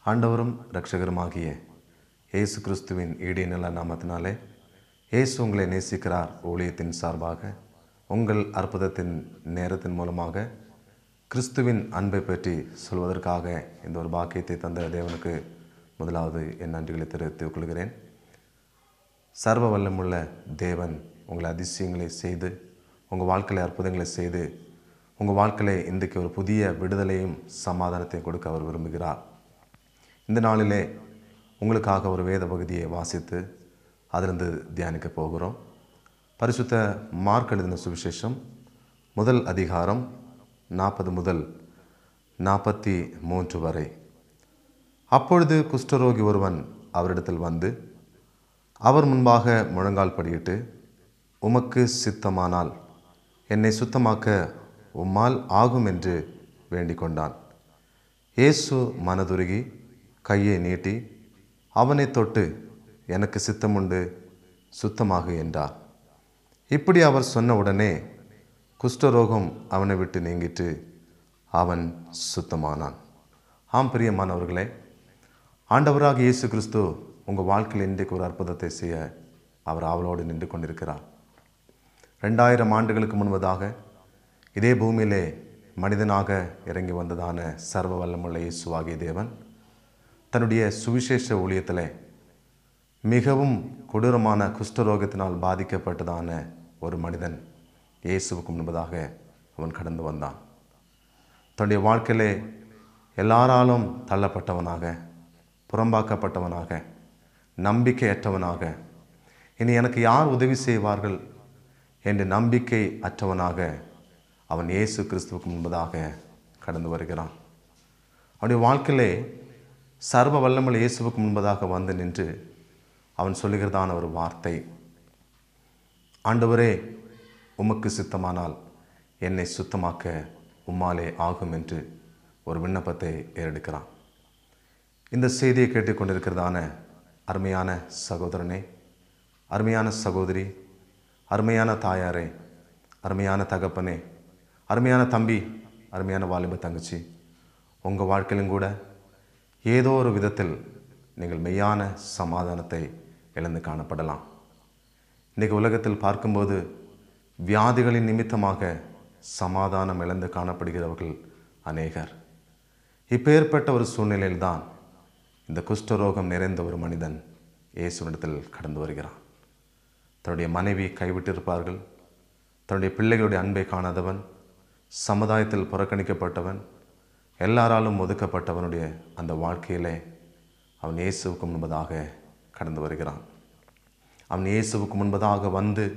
ஆண்டவரும் இரட்சகருமாகிய இயேசு கிறிஸ்துவின் ஈடியநில நாமத்தினாலே இயேசு உங்களை நேசிக்கிறார் ஊழியத்தின் சார்பாக உங்கள் அற்புதத்தின் நேரத்தின் மூலமாக கிறிஸ்துவின் அன்பை பற்றி சொல்வதற்காக இந்த ஒரு பாக்கியத்தை தந்த தேவனுக்கு முதலாவது என் நன்றிகளை தெரிவித்துக் கொள்கிறேன் சர்வ வல்லமுள்ள தேவன் உங்களை அதிசயங்களை செய்து உங்கள் வாழ்க்கையில் அற்புதங்களை செய்து உங்கள் வாழ்க்கையில் இன்றைக்கு ஒரு புதிய விடுதலையும் சமாதானத்தையும் கொடுக்க அவர் விரும்புகிறார் இந்த நாளிலே உங்களுக்காக ஒரு வேத பகுதியை வாசித்து அதிலிருந்து தியானிக்க போகிறோம் பரிசுத்த மார்க் எழுதின சுவிசேஷம் முதல் அதிகாரம் நாற்பது முதல் நாற்பத்தி மூன்று வரை அப்பொழுது குஷ்டரோகி ஒருவன் அவரிடத்தில் வந்து அவர் முன்பாக முழங்கால் படியிட்டு உமக்கு சித்தமானால் என்னை சுத்தமாக்க உம்மால் ஆகும் என்று வேண்டிக் கொண்டான் இயேசு மனதுருகி கையை நீட்டி அவனை தொட்டு எனக்கு சித்தமுண்டு சுத்தமாகு என்றார் இப்படி அவர் சொன்ன உடனே குஷ்டரோகம் அவனை விட்டு நீங்கிட்டு அவன் சுத்தமானான் ஆம் பிரியமானவர்களே ஆண்டவராக இயேசு கிறிஸ்து உங்கள் வாழ்க்கையில் இன்றைக்கு ஒரு அற்புதத்தை செய்ய அவர் அவளோடு நின்று கொண்டிருக்கிறார் ரெண்டாயிரம் ஆண்டுகளுக்கு முன்பதாக இதே பூமியிலே மனிதனாக இறங்கி வந்ததான சர்வ வல்லமுள்ள இயேசுவாகிய தேவன் தன்னுடைய சுவிசேஷ ஊழியத்தில் மிகவும் கொடூரமான குஷ்டரோகத்தினால் பாதிக்கப்பட்டதான ஒரு மனிதன் இயேசுவுக்கு முன்பதாக அவன் கடந்து வந்தான் தன்னுடைய வாழ்க்கையிலே எல்லாராலும் தள்ளப்பட்டவனாக புறம்பாக்கப்பட்டவனாக நம்பிக்கையற்றவனாக இனி எனக்கு யார் உதவி செய்வார்கள் என்று நம்பிக்கை அற்றவனாக அவன் இயேசு கிறிஸ்துவுக்கு முன்பதாக கடந்து வருகிறான் அவனுடைய வாழ்க்கையிலே சர்வ வல்லமல் இயேசுவுக்கு முன்பதாக வந்து நின்று அவன் சொல்லுகிறதான ஒரு வார்த்தை ஆண்டவரே உமக்கு சித்தமானால் என்னை சுத்தமாக்க உம்மாலே ஆகும் என்று ஒரு விண்ணப்பத்தை ஏறெடுக்கிறான் இந்த செய்தியை கேட்டுக்கொண்டிருக்கிறதான அருமையான சகோதரனே அருமையான சகோதரி அருமையான தாயாரே அருமையான தகப்பனே அருமையான தம்பி அருமையான வாலிப தங்கச்சி உங்கள் வாழ்க்கையிலும் கூட ஏதோ ஒரு விதத்தில் நீங்கள் மெய்யான சமாதானத்தை இழந்து காணப்படலாம் இன்றைக்கு உலகத்தில் பார்க்கும்போது வியாதிகளின் நிமித்தமாக சமாதானம் இழந்து காணப்படுகிறவர்கள் அநேகர் இப்பேற்பட்ட ஒரு சூழ்நிலையில்தான் இந்த குஷ்டரோகம் நிறைந்த ஒரு மனிதன் இயேசுவிடத்தில் கடந்து வருகிறான் தன்னுடைய மனைவி கைவிட்டிருப்பார்கள் தன்னுடைய பிள்ளைகளுடைய அன்பை காணாதவன் சமுதாயத்தில் புறக்கணிக்கப்பட்டவன் எல்லாராலும் ஒதுக்கப்பட்டவனுடைய அந்த வாழ்க்கையிலே அவன் இயேசுவுக்கு முன்பதாக கடந்து வருகிறான் அவன் இயேசுவுக்கு முன்பதாக வந்து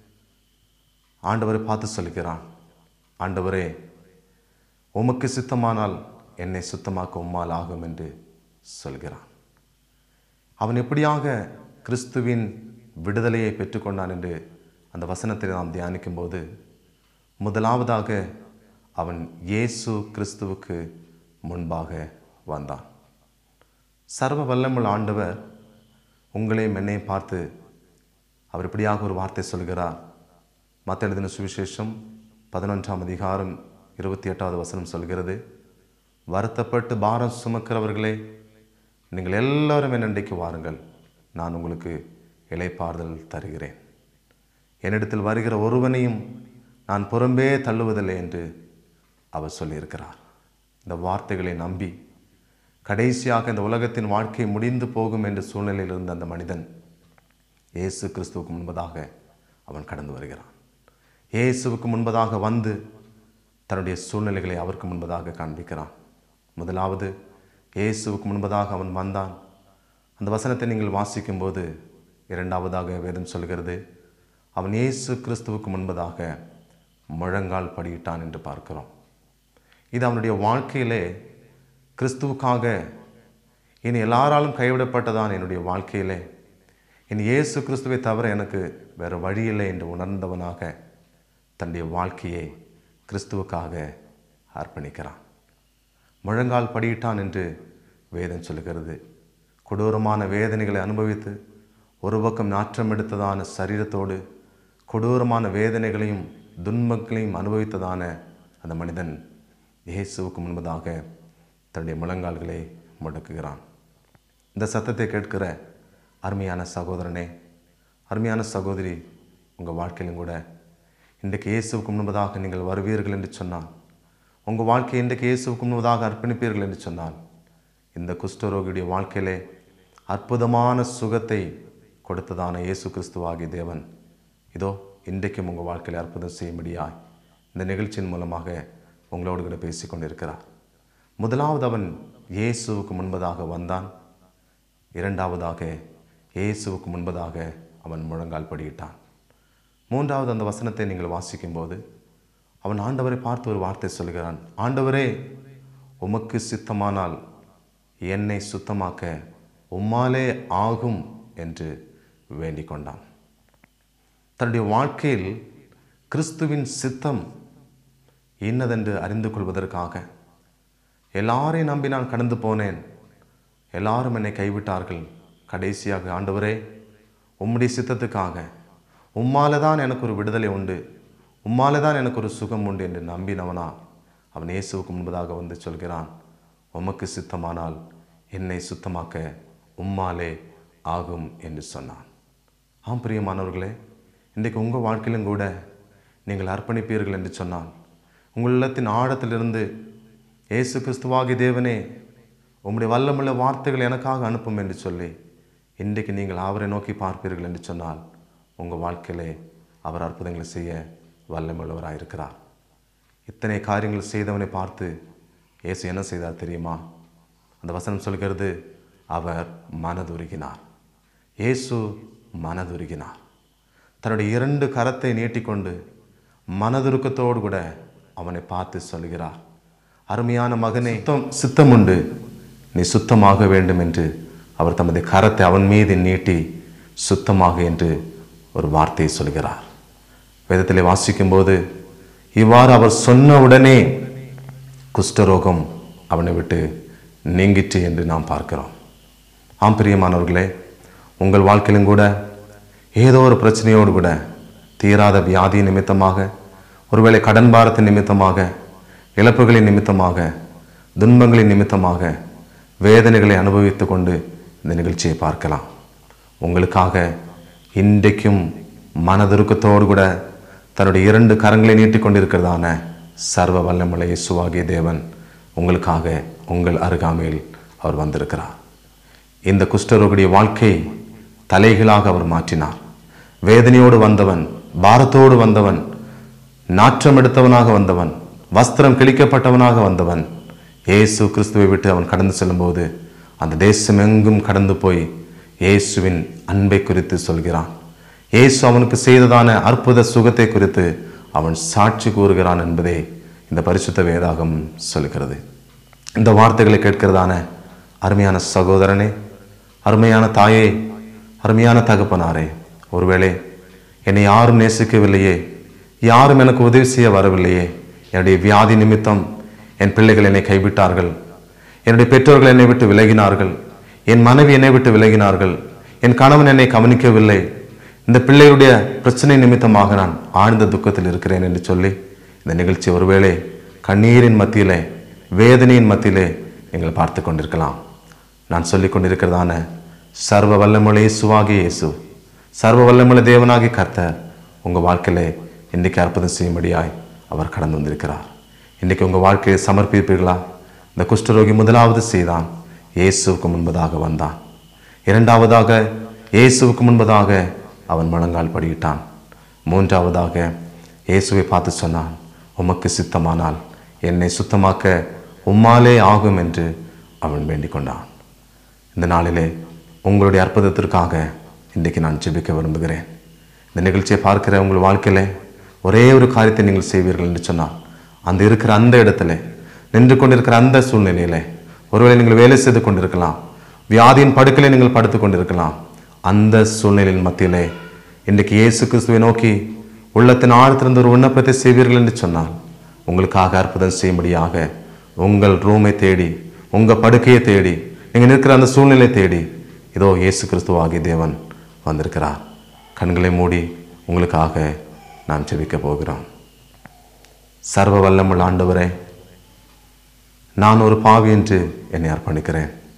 ஆண்டவரை பார்த்து சொல்கிறான் ஆண்டவரே உமக்கு சித்தமானால் என்னை சுத்தமாக்க உம்மால் ஆகும் என்று சொல்கிறான் அவன் எப்படியாக கிறிஸ்துவின் விடுதலையை பெற்றுக்கொண்டான் என்று அந்த வசனத்தை நாம் தியானிக்கும்போது முதலாவதாக அவன் இயேசு கிறிஸ்துவுக்கு முன்பாக வந்தான் சர்வ வல்லமுள்ள ஆண்டவர் உங்களையும் என்னையும் பார்த்து அவர் இப்படியாக ஒரு வார்த்தை சொல்கிறார் மற்ற எழுதின சுவிசேஷம் பதினொன்றாம் அதிகாரம் இருபத்தி எட்டாவது வசனம் சொல்கிறது வருத்தப்பட்டு பாரம் சுமக்கிறவர்களே நீங்கள் எல்லாரும் என்னண்டைக்கு வாருங்கள் நான் உங்களுக்கு இலைப்பாறுதல் தருகிறேன் என்னிடத்தில் வருகிற ஒருவனையும் நான் புறம்பே தள்ளுவதில்லை என்று அவர் சொல்லியிருக்கிறார் இந்த வார்த்தைகளை நம்பி கடைசியாக இந்த உலகத்தின் வாழ்க்கை முடிந்து போகும் என்ற சூழ்நிலையில் இருந்த அந்த மனிதன் இயேசு கிறிஸ்துவுக்கு முன்பதாக அவன் கடந்து வருகிறான் இயேசுவுக்கு முன்பதாக வந்து தன்னுடைய சூழ்நிலைகளை அவருக்கு முன்பதாக காண்பிக்கிறான் முதலாவது இயேசுவுக்கு முன்பதாக அவன் வந்தான் அந்த வசனத்தை நீங்கள் வாசிக்கும்போது இரண்டாவதாக வேதம் சொல்கிறது அவன் இயேசு கிறிஸ்துவுக்கு முன்பதாக முழங்கால் படியிட்டான் என்று பார்க்கிறோம் இது அவனுடைய வாழ்க்கையிலே கிறிஸ்துவுக்காக இனி எல்லாராலும் கைவிடப்பட்டதான் என்னுடைய வாழ்க்கையிலே இனி இயேசு கிறிஸ்துவை தவிர எனக்கு வேறு வழியில்லை என்று உணர்ந்தவனாக தன்னுடைய வாழ்க்கையை கிறிஸ்துவுக்காக அர்ப்பணிக்கிறான் முழங்கால் படியிட்டான் என்று வேதம் சொல்லுகிறது கொடூரமான வேதனைகளை அனுபவித்து ஒரு பக்கம் நாற்றம் எடுத்ததான சரீரத்தோடு கொடூரமான வேதனைகளையும் துன்பங்களையும் அனுபவித்ததான அந்த மனிதன் இயேசுவுக்கு முன்பதாக தன்னுடைய முழங்கால்களை முடக்குகிறான் இந்த சத்தத்தை கேட்கிற அருமையான சகோதரனே அருமையான சகோதரி உங்கள் வாழ்க்கையிலும் கூட இன்றைக்கு இயேசுவுக்கு முன்பதாக நீங்கள் வருவீர்கள் என்று சொன்னால் உங்கள் வாழ்க்கையை இன்றைக்கு இயேசுவுக்கு முன்பதாக அர்ப்பணிப்பீர்கள் என்று சொன்னால் இந்த குஷ்டரோகியுடைய வாழ்க்கையிலே அற்புதமான சுகத்தை கொடுத்ததான இயேசு கிறிஸ்துவாகிய தேவன் இதோ இன்றைக்கும் உங்கள் வாழ்க்கையில் அற்புதம் செய்யும்படியாய் இந்த நிகழ்ச்சியின் மூலமாக உங்களோடு கூட பேசி கொண்டிருக்கிறார் முதலாவது அவன் இயேசுவுக்கு முன்பதாக வந்தான் இரண்டாவதாக இயேசுவுக்கு முன்பதாக அவன் முழங்கால் படியிட்டான் மூன்றாவது அந்த வசனத்தை நீங்கள் வாசிக்கும்போது அவன் ஆண்டவரை பார்த்து ஒரு வார்த்தை சொல்கிறான் ஆண்டவரே உமக்கு சித்தமானால் என்னை சுத்தமாக்க உம்மாலே ஆகும் என்று வேண்டிக் கொண்டான் தன்னுடைய வாழ்க்கையில் கிறிஸ்துவின் சித்தம் இன்னதென்று அறிந்து கொள்வதற்காக எல்லாரையும் நம்பி நான் கடந்து போனேன் எல்லாரும் என்னை கைவிட்டார்கள் கடைசியாக ஆண்டவரே உம்முடைய சித்தத்துக்காக உம்மால தான் எனக்கு ஒரு விடுதலை உண்டு உம்மால தான் எனக்கு ஒரு சுகம் உண்டு என்று நம்பினவனா அவன் இயேசுவுக்கு முன்பதாக வந்து சொல்கிறான் உமக்கு சித்தமானால் என்னை சுத்தமாக்க உம்மாலே ஆகும் என்று சொன்னான் ஆம் பிரியமானவர்களே இன்றைக்கு உங்கள் வாழ்க்கையிலும் கூட நீங்கள் அர்ப்பணிப்பீர்கள் என்று சொன்னால் உங்கள் உள்ளத்தின் ஆழத்திலிருந்து இயேசு கிறிஸ்துவாகி தேவனே உம்முடைய வல்லமுள்ள வார்த்தைகள் எனக்காக அனுப்பும் என்று சொல்லி இன்றைக்கு நீங்கள் அவரை நோக்கி பார்ப்பீர்கள் என்று சொன்னால் உங்கள் வாழ்க்கையிலே அவர் அற்புதங்களை செய்ய வல்லமுள்ளவராயிருக்கிறார் இத்தனை காரியங்கள் செய்தவனை பார்த்து இயேசு என்ன செய்தார் தெரியுமா அந்த வசனம் சொல்கிறது அவர் மனதுருகினார் இயேசு மனதுருகினார் தன்னுடைய இரண்டு கரத்தை நீட்டிக்கொண்டு மனதுருக்கத்தோடு கூட அவனை பார்த்து சொல்கிறார் அருமையான மகனே சுத்தம் சித்தம் உண்டு நீ சுத்தமாக வேண்டும் என்று அவர் தமது கரத்தை அவன் மீது நீட்டி சுத்தமாக என்று ஒரு வார்த்தையை சொல்கிறார் வேதத்திலே வாசிக்கும்போது இவ்வாறு அவர் சொன்ன உடனே குஷ்டரோகம் அவனை விட்டு நீங்கிற்று என்று நாம் பார்க்கிறோம் ஆம் பிரியமானவர்களே உங்கள் வாழ்க்கையிலும் கூட ஏதோ ஒரு பிரச்சனையோடு கூட தீராத வியாதி நிமித்தமாக ஒருவேளை கடன் பாரத்தின் நிமித்தமாக இழப்புகளின் நிமித்தமாக துன்பங்களின் நிமித்தமாக வேதனைகளை அனுபவித்து கொண்டு இந்த நிகழ்ச்சியை பார்க்கலாம் உங்களுக்காக இன்றைக்கும் மனதுருக்கத்தோடு கூட தன்னுடைய இரண்டு கரங்களை நீட்டிக் கொண்டிருக்கிறதான சர்வ வல்லமுள்ள இயேசுவாகிய தேவன் உங்களுக்காக உங்கள் அருகாமையில் அவர் வந்திருக்கிறார் இந்த குஷ்டரோகுடைய வாழ்க்கை தலைகளாக அவர் மாற்றினார் வேதனையோடு வந்தவன் பாரத்தோடு வந்தவன் நாற்றம் எடுத்தவனாக வந்தவன் வஸ்திரம் கிழிக்கப்பட்டவனாக வந்தவன் இயேசு கிறிஸ்துவை விட்டு அவன் கடந்து செல்லும்போது அந்த தேசம் எங்கும் கடந்து போய் இயேசுவின் அன்பை குறித்து சொல்கிறான் இயேசு அவனுக்கு செய்ததான அற்புத சுகத்தை குறித்து அவன் சாட்சி கூறுகிறான் என்பதே இந்த பரிசுத்த வேதாகம் சொல்கிறது இந்த வார்த்தைகளை கேட்கிறதான அருமையான சகோதரனே அருமையான தாயே அருமையான தகப்பனாரே ஒருவேளை என்னை யாரும் நேசிக்கவில்லையே யாரும் எனக்கு உதவி செய்ய வரவில்லையே என்னுடைய வியாதி நிமித்தம் என் பிள்ளைகள் என்னை கைவிட்டார்கள் என்னுடைய பெற்றோர்கள் என்னை விட்டு விலகினார்கள் என் மனைவி என்னை விட்டு விலகினார்கள் என் கணவன் என்னை கவனிக்கவில்லை இந்த பிள்ளையுடைய பிரச்சனை நிமித்தமாக நான் ஆழ்ந்த துக்கத்தில் இருக்கிறேன் என்று சொல்லி இந்த நிகழ்ச்சி ஒருவேளை கண்ணீரின் மத்தியிலே வேதனையின் மத்தியிலே நீங்கள் பார்த்து கொண்டிருக்கலாம் நான் சொல்லிக் கொண்டிருக்கிறதான சர்வ வல்லமுள்ள இயேசுவாகிய இயேசு சர்வ வல்லமுள்ள தேவனாகிய கர்த்தர் உங்கள் வாழ்க்கையிலே இன்றைக்கு அற்புதம் செய்யும்படியாய் அவர் கடந்து வந்திருக்கிறார் இன்றைக்கு உங்கள் வாழ்க்கையை சமர்ப்பிப்பீர்களா இந்த குஷ்டரோகி முதலாவது செய்தான் இயேசுவுக்கு முன்பதாக வந்தான் இரண்டாவதாக இயேசுவுக்கு முன்பதாக அவன் முழங்கால் படியிட்டான் மூன்றாவதாக இயேசுவை பார்த்து சொன்னான் உமக்கு சித்தமானால் என்னை சுத்தமாக்க உம்மாலே ஆகும் என்று அவன் வேண்டிக் கொண்டான் இந்த நாளிலே உங்களுடைய அற்புதத்திற்காக இன்றைக்கு நான் ஜெபிக்க விரும்புகிறேன் இந்த நிகழ்ச்சியை பார்க்கிற உங்கள் வாழ்க்கையில ஒரே ஒரு காரியத்தை நீங்கள் செய்வீர்கள் என்று சொன்னால் அந்த இருக்கிற அந்த இடத்துல நின்று கொண்டிருக்கிற அந்த சூழ்நிலையில ஒருவேளை நீங்கள் வேலை செய்து கொண்டிருக்கலாம் வியாதியின் படுக்கையிலே நீங்கள் படுத்து கொண்டிருக்கலாம் அந்த சூழ்நிலையின் மத்தியிலே இன்றைக்கு இயேசு கிறிஸ்துவை நோக்கி உள்ளத்தின் ஆழத்திலிருந்து ஒரு விண்ணப்பத்தை செய்வீர்கள் என்று சொன்னால் உங்களுக்காக அற்புதம் செய்யும்படியாக உங்கள் ரூமை தேடி உங்கள் படுக்கையை தேடி நீங்கள் நிற்கிற அந்த சூழ்நிலை தேடி இதோ இயேசு கிறிஸ்துவாகிய தேவன் வந்திருக்கிறார் கண்களை மூடி உங்களுக்காக நாம் ஜெபிக்க போகிறோம் சர்வ வல்லமுள்ள ஆண்டவரே நான் ஒரு பாவி என்று என்னை அர்ப்பணிக்கிறேன்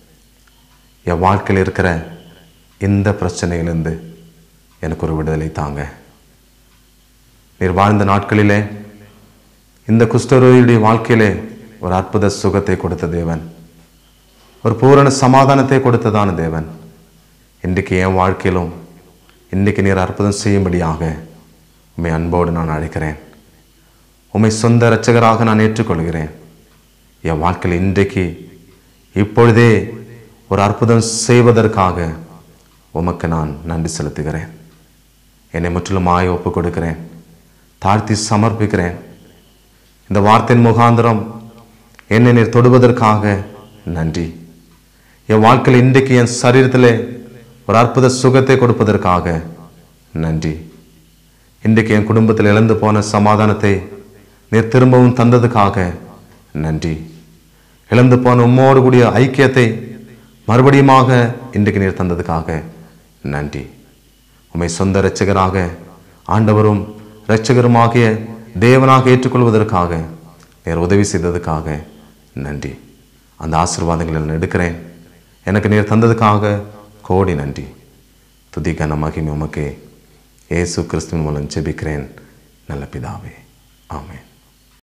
என் வாழ்க்கையில் இருக்கிற இந்த பிரச்சனையிலிருந்து எனக்கு ஒரு விடுதலை தாங்க நீர் வாழ்ந்த நாட்களிலே இந்த குஷ்டரோகியுடைய வாழ்க்கையிலே ஒரு அற்புத சுகத்தை கொடுத்த தேவன் ஒரு பூரண சமாதானத்தை கொடுத்ததான தேவன் இன்றைக்கு என் வாழ்க்கையிலும் இன்றைக்கு நீர் அற்புதம் செய்யும்படியாக உம்மை அன்போடு நான் அழைக்கிறேன் உம்மை சொந்த இரட்சகராக நான் ஏற்றுக்கொள்கிறேன் என் வாழ்க்கையில் இன்றைக்கு இப்பொழுதே ஒரு அற்புதம் செய்வதற்காக உமக்கு நான் நன்றி செலுத்துகிறேன் என்னை முற்றிலுமாய் ஒப்புக் கொடுக்கிறேன் தாழ்த்தி சமர்ப்பிக்கிறேன் இந்த வார்த்தையின் முகாந்திரம் என்னை நீர் தொடுவதற்காக நன்றி என் வாழ்க்கையில் இன்றைக்கு என் சரீரத்திலே ஒரு அற்புத சுகத்தை கொடுப்பதற்காக நன்றி இன்றைக்கு என் குடும்பத்தில் இழந்து போன சமாதானத்தை நீர் திரும்பவும் தந்ததுக்காக நன்றி இழந்து போன உம்மோடு கூடிய ஐக்கியத்தை மறுபடியுமாக இன்றைக்கு நீர் தந்ததுக்காக நன்றி உம்மை சொந்த இரட்சகராக ஆண்டவரும் இரட்சகருமாகிய தேவனாக ஏற்றுக்கொள்வதற்காக நீர் உதவி செய்ததுக்காக நன்றி அந்த ஆசீர்வாதங்களை நான் எடுக்கிறேன் எனக்கு நீர் தந்ததுக்காக கோடி நன்றி துதி கன மகிமை உமக்கே இயேசு கிறிஸ்துவின் மூலம் ஜெபிக்கிறேன் நல்ல பிதாவே ஆமென்